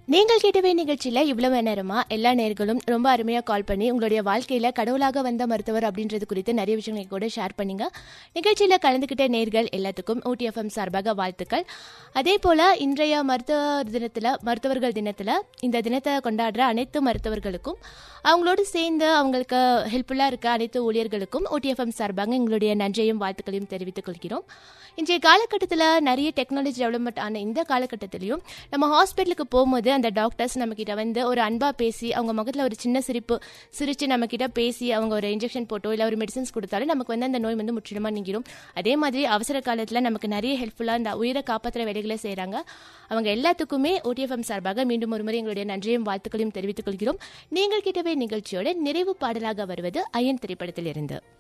நீங்கள் கேட்டவே நிகழ்ச்சியில் இவ்வளவு நேரமா எல்லா நேர்களும் ரொம்ப அருமையாக கால் பண்ணி உங்களுடைய வாழ்க்கையில் கடவுளாக வந்த மருத்துவர் அப்படின்றது குறித்து நிறைய விஷயங்களை கூட ஷேர் பண்ணீங்க நிகழ்ச்சியில் கலந்துக்கிட்ட நேர்கள் எல்லாத்துக்கும் ஊட்டிஎஃப்எம் சார்பாக வாழ்த்துக்கள் அதே போல் இன்றைய மருத்துவ தினத்தில் மருத்துவர்கள் தினத்தில் இந்த தினத்தை கொண்டாடுற அனைத்து மருத்துவர்களுக்கும் அவங்களோடு சேர்ந்து அவங்களுக்கு ஹெல்ப்ஃபுல்லாக இருக்க அனைத்து ஊழியர்களுக்கும் ஓடிஎஃப்எம் சார்பாக எங்களுடைய நன்றியையும் வாழ்த்துக்களையும் தெரிவித்துக் கொள்கிறோம் இன்றைய காலகட்டத்தில் நிறைய டெக்னாலஜி டெவலப்மெண்ட் ஆன இந்த காலகட்டத்திலையும் நம்ம ஹாஸ்பிட்டலுக்கு போகும்போது அந்த டாக்டர்ஸ் நம்மக்கிட்ட வந்து ஒரு அன்பாக பேசி அவங்க முகத்தில் ஒரு சின்ன சிரிப்பு சிரித்து நம்மக்கிட்ட பேசி அவங்க ஒரு இன்ஜெக்ஷன் போட்டோ இல்லை ஒரு மெடிசன்ஸ் கொடுத்தாலும் நமக்கு வந்து அந்த நோய் வந்து முற்றிலுமாக நீங்கிடும் அதே மாதிரி அவசர காலத்தில் நமக்கு நிறைய ஹெல்ப்ஃபுல்லாக இந்த உயிரை காப்பாற்றுற வேலைகளை செய்கிறாங்க அவங்க எல்லாத்துக்குமே ஓடிஎஃப்எம் சார்பாக மீண்டும் ஒரு முறை எங்களுடைய நன்றியும் வாழ்த்துக்களையும் தெரிவித்துக் கொள்கிறோம் நீங்கள் கிட்டவே நிகழ்ச்சியோட நிறைவு பாடலாக வருவது அயன் திரைப்படத்திலிருந்து